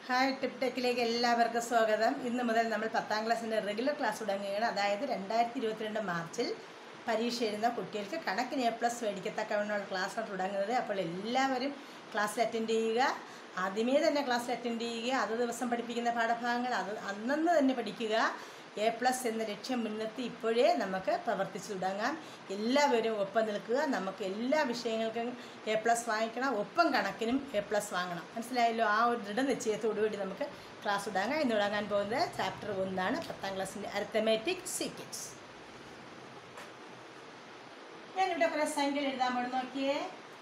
Hi tip ടെക്കിലേക്ക് എല്ലാവർക്കും സ്വാഗതം ഇന്ന് മുതൽ നമ്മൾ പത്താം ക്ലാസ്സിൻ്റെ റെഗുലർ ക്ലാസ് തുടങ്ങുകയാണ് അതായത് രണ്ടായിരത്തി ഇരുപത്തിരണ്ട് മാർച്ചിൽ പരീക്ഷ എഴുതുന്ന കുട്ടികൾക്ക് കണക്കിന് എ പ്ലസ് മേടിക്കത്തക്കവണ്ണമുള്ള ക്ലാസ്സാണ് തുടങ്ങുന്നത് അപ്പോൾ എല്ലാവരും ക്ലാസ്സിൽ അറ്റൻഡ് ചെയ്യുക ആദ്യമേ തന്നെ ക്ലാസ്സിൽ അറ്റൻഡ് ചെയ്യുക അത് ദിവസം പഠിപ്പിക്കുന്ന പാഠഭാഗങ്ങൾ അത് അന്നന്ന് തന്നെ പഠിക്കുക എ പ്ലസ് എന്ന ലക്ഷ്യം മുൻനിർത്തി ഇപ്പോഴേ നമുക്ക് പ്രവർത്തിച്ചു തുടങ്ങാം എല്ലാവരും ഒപ്പം നിൽക്കുക നമുക്ക് എല്ലാ വിഷയങ്ങൾക്കും എ പ്ലസ് വാങ്ങിക്കണം ഒപ്പം കണക്കിനും എ പ്ലസ് വാങ്ങണം മനസ്സിലായല്ലോ ആ ഒരു ദൃഢനിശ്ചയത്തോടു കൂടി നമുക്ക് ക്ലാസ് തുടങ്ങാം ഇന്ന് തുടങ്ങാൻ പോകുന്നത് ചാപ്റ്റർ ഒന്നാണ് പത്താം ക്ലാസ്സിൻ്റെ അരിത്തമാറ്റിക് സീക്വൻസ് ഞാനിവിടെ കുറേ സംഖ്യകൾ എഴുതാൻ പോകണം നോക്കിയേ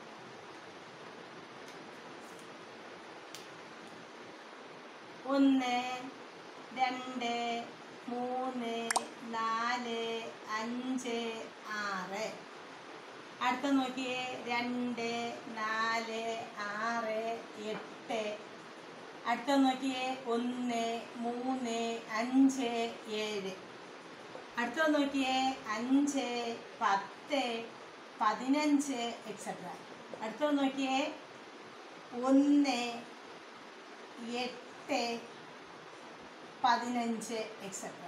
ഒന്ന് രണ്ട് മൂന്ന് നാല് അഞ്ച് ആറ് അടുത്ത നോക്കിയേ രണ്ട് നാല് ആറ് എട്ട് അടുത്ത നോക്കിയേ ഒന്ന് മൂന്ന് അഞ്ച് ഏഴ് അടുത്ത നോക്കിയേ അഞ്ച് പത്ത് പതിനഞ്ച് എക്സെട്ര അടുത്ത നോക്കിയേ ഒന്ന് എട്ട് പതിനഞ്ച് എക്സെട്ര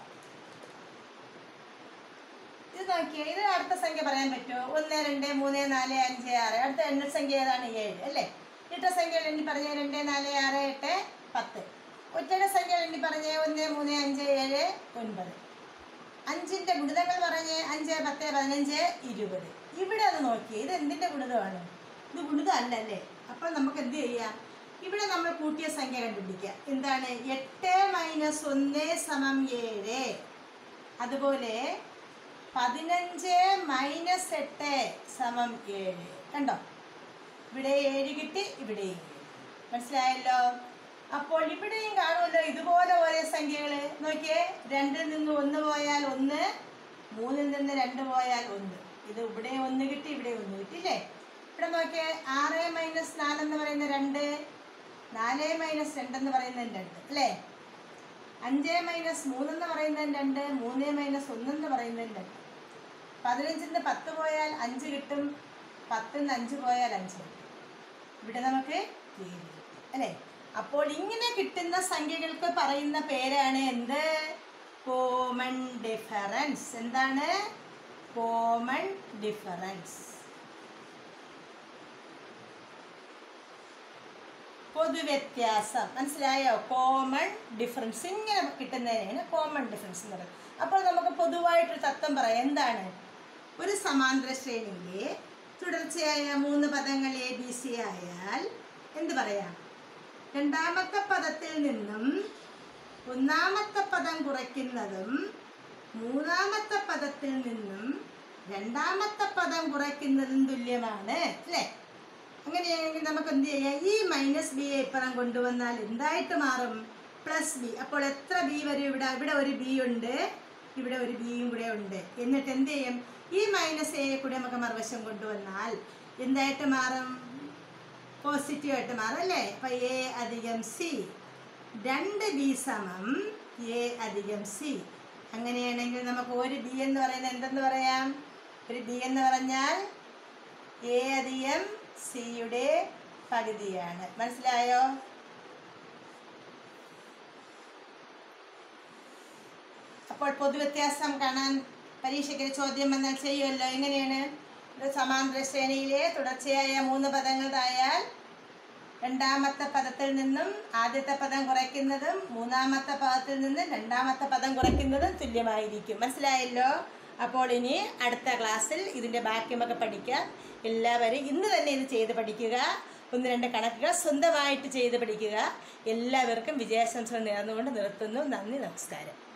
ഇത് നോക്കിയേ ഇത് അടുത്ത സംഖ്യ പറയാൻ പറ്റുമോ ഒന്ന് രണ്ട് മൂന്ന് നാല് അഞ്ച് ആറ് അടുത്ത എണ്ണ സംഖ്യ ഏതാണ് ഏഴ് അല്ലേ ഇട്ട സംഖ്യകൾ എണ്ണി പറഞ്ഞ രണ്ട് നാല് ആറ് എട്ട് പത്ത് ഒറ്റയുടെ സംഖ്യകൾ എണ്ണി പറഞ്ഞ ഒന്ന് മൂന്ന് അഞ്ച് ഏഴ് ഒൻപത് അഞ്ചിൻ്റെ ഗുണിതങ്ങൾ പറഞ്ഞ് അഞ്ച് പത്ത് പതിനഞ്ച് ഇരുപത് ഇവിടെ അത് നോക്കിയേ ഇത് എന്തിൻ്റെ ഗുണിതമാണ് ഇത് ഗുണിതം അല്ലല്ലേ അപ്പോൾ നമുക്ക് എന്ത് ചെയ്യാം ഇവിടെ നമ്മൾ കൂട്ടിയ സംഖ്യ കണ്ടുപിടിക്കുക എന്താണ് എട്ട് മൈനസ് ഒന്ന് സമം ഏഴ് അതുപോലെ പതിനഞ്ച് മൈനസ് എട്ട് സമം ഏഴ് കണ്ടോ ഇവിടെ ഏഴ് കിട്ടി ഇവിടെയും ഏഴ്. മനസ്സിലായല്ലോ അപ്പോൾ ഇവിടെയും കാണുമല്ലോ ഇതുപോലെ ഓരോ സംഖ്യകൾ നോക്കിയേ രണ്ടിൽ നിന്ന് ഒന്ന് പോയാൽ ഒന്ന് മൂന്നിൽ നിന്ന് രണ്ട് പോയാൽ ഒന്ന് ഇത് ഇവിടെ ഒന്ന് കിട്ടി ഇവിടെ ഒന്ന് കിട്ടി അല്ലേ ഇവിടെ നോക്കിയേ ആറ് മൈനസ് നാലെന്ന് പറയുന്ന രണ്ട് നാല് മൈനസ് രണ്ടെന്ന് പറയുന്നത് രണ്ട് അല്ലേ അഞ്ച് മൈനസ് മൂന്നെന്ന് പറയുന്നത് രണ്ട് മൂന്ന് മൈനസ് ഒന്നെന്ന് പറയുന്നത് രണ്ട് പതിനഞ്ചിൽ നിന്ന് പത്ത് പോയാൽ അഞ്ച് കിട്ടും പത്തിൽ നിന്ന് അഞ്ച് പോയാൽ അഞ്ച് കിട്ടും ഇവിടെ നമുക്ക് ഏഴ് കിട്ടും അല്ലേ അപ്പോൾ ഇങ്ങനെ കിട്ടുന്ന സംഖ്യകൾക്ക് പറയുന്ന പേരാണ് എന്ത് കോമൺ ഡിഫറൻസ് എന്താണ് കോമൺ ഡിഫറൻസ് പൊതുവ്യത്യാസം മനസ്സിലായോ കോമൺ ഡിഫറൻസ് ഇങ്ങനെ കിട്ടുന്നതിനാണ് കോമൺ ഡിഫറൻസ് എന്ന് പറയുന്നത് അപ്പോൾ നമുക്ക് പൊതുവായിട്ടൊരു തത്വം പറയാം എന്താണ് ഒരു സമാന്തര ശ്രേണിയിലെ തുടർച്ചയായ മൂന്ന് പദങ്ങൾ എ ബി സി ആയാൽ എന്ത് പറയാം രണ്ടാമത്തെ പദത്തിൽ നിന്നും ഒന്നാമത്തെ പദം കുറയ്ക്കുന്നതും മൂന്നാമത്തെ പദത്തിൽ നിന്നും രണ്ടാമത്തെ പദം കുറയ്ക്കുന്നതും തുല്യമാണ് അല്ലേ അങ്ങനെയാണെങ്കിൽ നമുക്ക് എന്ത് ചെയ്യാം ഈ മൈനസ് ബി ഇപ്പുറം കൊണ്ടുവന്നാൽ എന്തായിട്ട് മാറും പ്ലസ് ബി അപ്പോൾ എത്ര ബി വരും ഇവിടെ ഇവിടെ ഒരു ബി ഉണ്ട് ഇവിടെ ഒരു ബിയും കൂടെ ഉണ്ട് എന്നിട്ട് എന്ത് ചെയ്യും ഈ മൈനസ് എയെ കൂടെ നമുക്ക് മറുവശം കൊണ്ടുവന്നാൽ എന്തായിട്ട് മാറും പോസിറ്റീവ് ആയിട്ട് മാറും അല്ലേ അപ്പൊ എ അധികം സി രണ്ട് ബി സമം എ അധികം സി അങ്ങനെയാണെങ്കിൽ നമുക്ക് ഒരു ബി എന്ന് പറയുന്നത് എന്തെന്ന് പറയാം ഒരു ബി എന്ന് പറഞ്ഞാൽ എ അധികം സിയുടെ പകുതിയാണ് മനസ്സിലായോ അപ്പോൾ പൊതുവ്യത്യാസം കാണാൻ പരീക്ഷയ്ക്ക് ഒരു ചോദ്യം വന്നാൽ ചെയ്യുമല്ലോ എങ്ങനെയാണ് ഒരു സമാന്തര ശ്രേണിയിലെ തുടർച്ചയായ മൂന്ന് പദങ്ങളായാൽ രണ്ടാമത്തെ പദത്തിൽ നിന്നും ആദ്യത്തെ പദം കുറയ്ക്കുന്നതും മൂന്നാമത്തെ പദത്തിൽ നിന്നും രണ്ടാമത്തെ പദം കുറയ്ക്കുന്നതും തുല്യമായിരിക്കും മനസ്സിലായല്ലോ അപ്പോൾ ഇനി അടുത്ത ക്ലാസ്സിൽ ഇതിൻ്റെ ബാക്കിയുമൊക്കെ പഠിക്കാം എല്ലാവരും ഇന്ന് തന്നെ ഇത് ചെയ്ത് പഠിക്കുക ഒന്ന് രണ്ട് കണക്കുകൾ സ്വന്തമായിട്ട് ചെയ്ത് പഠിക്കുക എല്ലാവർക്കും വിജയാശംസകൾ നേർന്നുകൊണ്ട് നിർത്തുന്നു നന്ദി നമസ്കാരം